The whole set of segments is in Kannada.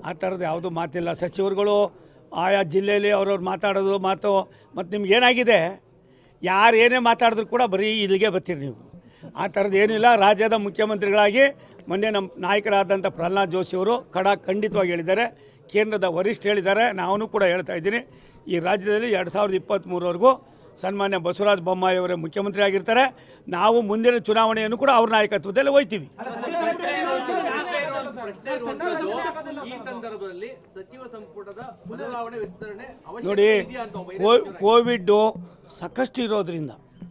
ಆ ಥರದ್ದು ಯಾವುದೂ ಮಾತಿಲ್ಲ ಸಚಿವರುಗಳು ಆಯಾ ಜಿಲ್ಲೆಯಲ್ಲಿ ಅವ್ರವ್ರು ಮಾತಾಡೋದು ಮಾತು ಮತ್ತು ನಿಮ್ಗೆ ಏನಾಗಿದೆ ಯಾರು ಏನೇ ಮಾತಾಡಿದ್ರು ಕೂಡ ಬರೀ ಇಲ್ಲಿಗೆ ಬರ್ತೀರಿ ನೀವು ಆ ಥರದ್ದು ಏನಿಲ್ಲ ರಾಜ್ಯದ ಮುಖ್ಯಮಂತ್ರಿಗಳಾಗಿ ಮೊನ್ನೆ ನಮ್ಮ ನಾಯಕರಾದಂಥ ಪ್ರಹ್ಲಾದ್ ಜೋಶಿ ಅವರು ಕಡ ಖಂಡಿತವಾಗಿ ಹೇಳಿದ್ದಾರೆ ಕೇಂದ್ರದ ವರಿಷ್ಠ ಹೇಳಿದ್ದಾರೆ ನಾನು ಕೂಡ ಹೇಳ್ತಾ ಇದ್ದೀನಿ ಈ ರಾಜ್ಯದಲ್ಲಿ ಎರಡು ಸಾವಿರದ ಇಪ್ಪತ್ತ್ಮೂರವರೆಗೂ ಸನ್ಮಾನ್ಯ ಬಸವರಾಜ ಬೊಮ್ಮಾಯಿ ಅವರೇ ಮುಖ್ಯಮಂತ್ರಿ ಆಗಿರ್ತಾರೆ ನಾವು ಮುಂದಿನ ಚುನಾವಣೆಯನ್ನು ಕೂಡ ಅವ್ರ ನಾಯಕತ್ವದಲ್ಲಿ ಹೋಯ್ತೀವಿ ಪ್ರಶ್ನೆ ಇರುವಂತದ್ದು ಈ ಸಂದರ್ಭದಲ್ಲಿ ಸಚಿವ ಸಂಪುಟದ ಬದಲಾವಣೆ ವಿಸ್ತರಣೆ ನೋಡಿ ಅವಶ್ಯಕತೆ ಇದೆಯಾ ಅಂತ ಒಬ್ಬ ಹಿರಿಯ ಕೋ- ಸಚಿವರಾಗಿ. ಕೋವಿಡ್ಡು ಸಾಕಷ್ಟು ಇರೋದ್ರಿಂದ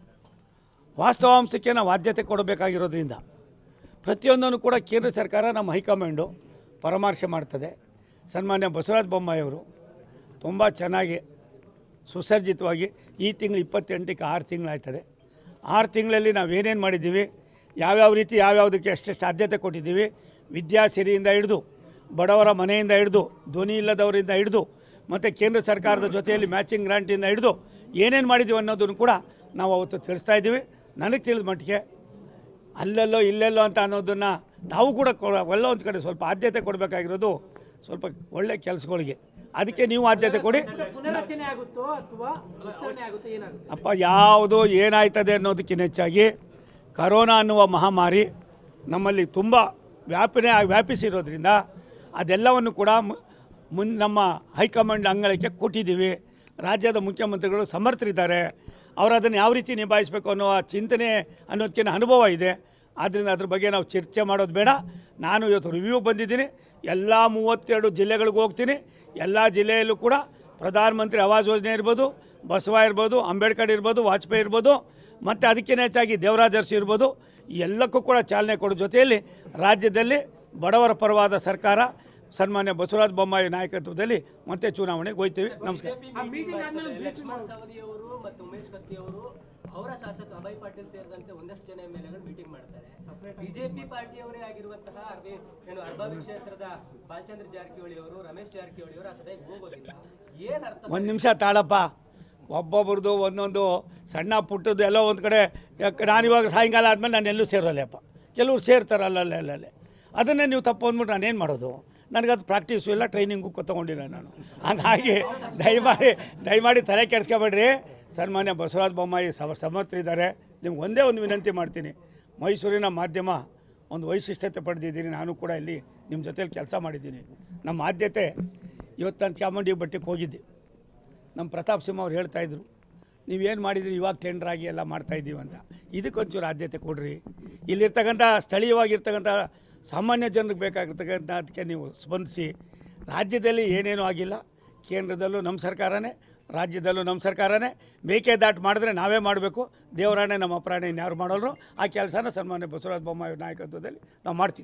ವಾಸ್ತವಾಂಶಕ್ಕೆ ನಾವು ಆದ್ಯತೆ ಕೊಡಬೇಕಾಗಿರೋದ್ರಿಂದ ಪ್ರತಿಯೊಂದನ್ನು ಕೂಡ ಕೇಂದ್ರ ಸರ್ಕಾರ ನಮ್ಮ ಹೈಕಮಾಂಡು ಪರಾಮರ್ಶೆ ಮಾಡ್ತದೆ ಸನ್ಮಾನ್ಯ ಬಸವರಾಜ ಬೊಮ್ಮಾಯಿಯವರು ತುಂಬ ಚೆನ್ನಾಗಿ ಸುಸರ್ಜಿತವಾಗಿ ಈ ತಿಂಗಳು ಇಪ್ಪತ್ತೆಂಟಕ್ಕೆ ಆರು ತಿಂಗಳಾಯ್ತದೆ ಆರು ತಿಂಗಳಲ್ಲಿ ನಾವು ಏನೇನು ಮಾಡಿದ್ದೀವಿ ಯಾವ್ಯಾವ ರೀತಿ ಯಾವ್ಯಾವುದಕ್ಕೆ ಎಷ್ಟೆಷ್ಟು ಆದ್ಯತೆ ಕೊಟ್ಟಿದ್ದೀವಿ ವಿದ್ಯಾಸಿರಿಯಿಂದ ಹಿಡಿದು ಬಡವರ ಮನೆಯಿಂದ ಹಿಡಿದು ಧ್ವನಿ ಇಲ್ಲದವರಿಂದ ಹಿಡಿದು ಮತ್ತು ಕೇಂದ್ರ ಸರ್ಕಾರದ ಜೊತೆಯಲ್ಲಿ ಮ್ಯಾಚಿಂಗ್ ಗ್ರಾಂಟಿಂದ ಹಿಡಿದು ಏನೇನು ಮಾಡಿದ್ದೀವಿ ಅನ್ನೋದನ್ನು ಕೂಡ ನಾವು ಅವತ್ತು ತಿಳಿಸ್ತಾ ಇದ್ದೀವಿ ನನಗೆ ತಿಳಿದ ಮಟ್ಟಿಗೆ ಅಲ್ಲೆಲ್ಲೋ ಇಲ್ಲೆಲ್ಲೋ ಅಂತ ಅನ್ನೋದನ್ನು ನಾವು ಕೂಡ ಕೊಡ ಎಲ್ಲೋ ಒಂದು ಕಡೆ ಸ್ವಲ್ಪ ಆದ್ಯತೆ ಕೊಡಬೇಕಾಗಿರೋದು ಸ್ವಲ್ಪ ಒಳ್ಳೆ ಕೆಲಸಗಳಿಗೆ ಅದಕ್ಕೆ ನೀವು ಆದ್ಯತೆ ಕೊಡಿ ಪುನರಚನೆ ಆಗುತ್ತೋ ಅಥವಾ ವಿಸ್ತರಣೆ ಆಗುತ್ತೋ ಏನಾಗುತ್ತೆ ಅಪ್ಪ ಯಾವುದು ಏನಾಯ್ತದೆ ಅನ್ನೋದಕ್ಕಿಂತ ಹೆಚ್ಚಾಗಿ ಕರೋನಾ ಅನ್ನುವ ಮಹಾಮಾರಿ ನಮ್ಮಲ್ಲಿ ತುಂಬ ವ್ಯಾಪನೆ ವ್ಯಾಪಿಸಿರೋದ್ರಿಂದ ಅದೆಲ್ಲವನ್ನು ಕೂಡ ಮು- ಮುನ್ ನಮ್ಮ ಹೈಕಮಾಂಡ್ ಅಂಗಳಕ್ಕೆ ಕೊಟ್ಟಿದ್ದೀವಿ ರಾಜ್ಯದ ಮುಖ್ಯಮಂತ್ರಿಗಳು ಸಮರ್ಥರಿದ್ದಾರೆ ಅವರು ಅದನ್ನು ಯಾವ ರೀತಿ ನಿಭಾಯಿಸಬೇಕು ಅನ್ನೋ ಚಿಂತನೆ ಅನ್ನೋದಕ್ಕಿಂತ ಅನುಭವ ಇದೆ ಆದ್ದರಿಂದ ಅದ್ರ ಬಗ್ಗೆ ನಾವು ಚರ್ಚೆ ಮಾಡೋದು ಬೇಡ ನಾನು ಇವತ್ತು ರಿವ್ಯೂ ಬಂದಿದ್ದೀನಿ ಎಲ್ಲ ಮೂವತ್ತೆರಡು ಜಿಲ್ಲೆಗಳಿಗೂ ಹೋಗ್ತೀನಿ ಎಲ್ಲ ಜಿಲ್ಲೆಯಲ್ಲೂ ಕೂಡ ಪ್ರಧಾನಮಂತ್ರಿ ಆವಾಸ್ ಯೋಜನೆ ಇರ್ಬೋದು ಬಸವ ಇರ್ಬೋದು ಅಂಬೇಡ್ಕರ್ ಇರ್ಬೋದು ವಾಜಪೇಯಿ ಇರ್ಬೋದು ಮತ್ತು ಅದಕ್ಕಿಂತ ಹೆಚ್ಚಾಗಿ ದೇವರಾಜ ಅರಸು ಇರ್ಬೋದು ಈ ಎಲ್ಲಕ್ಕೂ ಕೂಡ ಚಾಲನೆ ಕೊಡೋ ಜೊತೆಯಲ್ಲಿ ರಾಜ್ಯದಲ್ಲಿ ಬಡವರ ಪರವಾದ ಸರ್ಕಾರ ಸನ್ಮಾನ್ಯ ಬಸವರಾಜ ಬೊಮ್ಮಾಯಿ ನಾಯಕತ್ವದಲ್ಲಿ ಮತ್ತೆ ಚುನಾವಣೆಗೆ ಹೋಗ್ತೀವಿ ನಮಸ್ಕಾರ ಆ ಮೀಟಿಂಗ್ ಆದ್ಮೇಲೆ ಲಕ್ಷ್ಮಣ್ ಸವದಿ ಅವರು ಮತ್ತು ಉಮೇಶ್ ಕತ್ತಿ ಅವರು ಅವರ ಶಾಸಕ ಅಭಯ್ ಪಾಟೀಲ್ ಸೇರಿದಂತೆ ಒಂದಷ್ಟು ಜನ ಎಂ ಎಲ್ ಮೀಟಿಂಗ್ ಮಾಡ್ತಾರೆ ಬಿಜೆಪಿ ಪಾರ್ಟಿಯವರೇ ಆಗಿರುವಂತಹ ಅರವಿಂದ್ ಏನು ಅರ್ಬಾವಿ ಕ್ಷೇತ್ರದ ಬಾಲಚಂದ್ರ ಜಾರಕಿಹೊಳಿ ಅವರು ರಮೇಶ್ ಜಾರಕಿಹೊಳಿ ಅವರು ಆ ಸಭೆಗೆ ಹೋಗೋದಿಲ್ಲ ಏನ್ ಅರ್ಥ ಒಂದು ನಿಮಿಷ ತಾಳಪ್ಪ ಒಬ್ಬೊಬ್ರದ್ದು ಒಂದೊಂದು ಸಣ್ಣ ಪುಟ್ಟದ್ದು ಎಲ್ಲೋ ಒಂದು ಕಡೆ ಯಾಕೆ ನಾನಿವಾಗ ಸಾಯಂಕಾಲ ಆದಮೇಲೆ ನಾನು ಎಲ್ಲೂ ಸೇರೋಲ್ಲಪ್ಪ ಕೆಲವ್ರು ಸೇರ್ತಾರೆ ಅಲ್ಲಲ್ಲೇ ಅದನ್ನೇ ನೀವು ತಪ್ಪು ಅಂದ್ಬಿಟ್ಟು ನಾನೇನು ಮಾಡೋದು ನನಗದು ಪ್ರಾಕ್ಟೀಸು ಇಲ್ಲ ಟ್ರೈನಿಂಗು ತೊಗೊಂಡಿಲ್ಲ ನಾನು ಹಾಗಾಗಿ ದಯಮಾಡಿ ದಯಮಾಡಿ ತಲೆ ಕೆಡಿಸ್ಕೊಬೇಡ್ರಿ ಸನ್ಮಾನ್ಯ ಬಸವರಾಜ ಬೊಮ್ಮಾಯಿ ಸಮ ಸಮರ್ಥರಿದ್ದಾರೆ ನಿಮ್ಗೆ ಒಂದೇ ಒಂದು ವಿನಂತಿ ಮಾಡ್ತೀನಿ ಮೈಸೂರಿನ ಮಾಧ್ಯಮ ಒಂದು ವೈಶಿಷ್ಟ್ಯತೆ ಪಡೆದಿದ್ದೀನಿ ನಾನು ಕೂಡ ಇಲ್ಲಿ ನಿಮ್ಮ ಜೊತೆಲಿ ಕೆಲಸ ಮಾಡಿದ್ದೀನಿ ನಮ್ಮ ಆದ್ಯತೆ ಇವತ್ತು ನಾನು ಚಾಮುಂಡಿ ಬೆಟ್ಟಕ್ಕೆ ಹೋಗಿದ್ದೆ ನಮ್ಮ ಪ್ರತಾಪ್ ಸಿಂಹ ಅವ್ರು ಹೇಳ್ತಾಯಿದ್ರು ನೀವೇನು ಮಾಡಿದ್ರಿ ಇವಾಗ ಟೆಂಡರ್ ಆಗಿ ಎಲ್ಲ ಮಾಡ್ತಾಯಿದ್ದೀವಿ ಅಂತ ಇದಕ್ಕೊಂಚೂರು ಆದ್ಯತೆ ಕೊಡ್ರಿ ಇಲ್ಲಿರ್ತಕ್ಕಂಥ ಸ್ಥಳೀಯವಾಗಿರ್ತಕ್ಕಂಥ ಸಾಮಾನ್ಯ ಜನರಿಗೆ ಬೇಕಾಗಿರ್ತಕ್ಕಂಥ ಅದಕ್ಕೆ ನೀವು ಸ್ಪಂದಿಸಿ ರಾಜ್ಯದಲ್ಲಿ ಏನೇನೂ ಆಗಿಲ್ಲ ಕೇಂದ್ರದಲ್ಲೂ ನಮ್ಮ ಸರ್ಕಾರನೇ ರಾಜ್ಯದಲ್ಲೂ ನಮ್ಮ ಸರ್ಕಾರನೇ ಮೇಕೆದಾಟು ಮಾಡಿದ್ರೆ ನಾವೇ ಮಾಡಬೇಕು ದೇವರಾಣೆ ನಮ್ಮ ಅಪರಾಣೆ ಇನ್ಯಾರು ಮಾಡೋರು ಆ ಕೆಲಸನ ಸನ್ಮಾನ್ಯ ಬಸವರಾಜ ಬೊಮ್ಮಾಯಿ ನಾಯಕತ್ವದಲ್ಲಿ ನಾವು ಮಾಡ್ತೀವಿ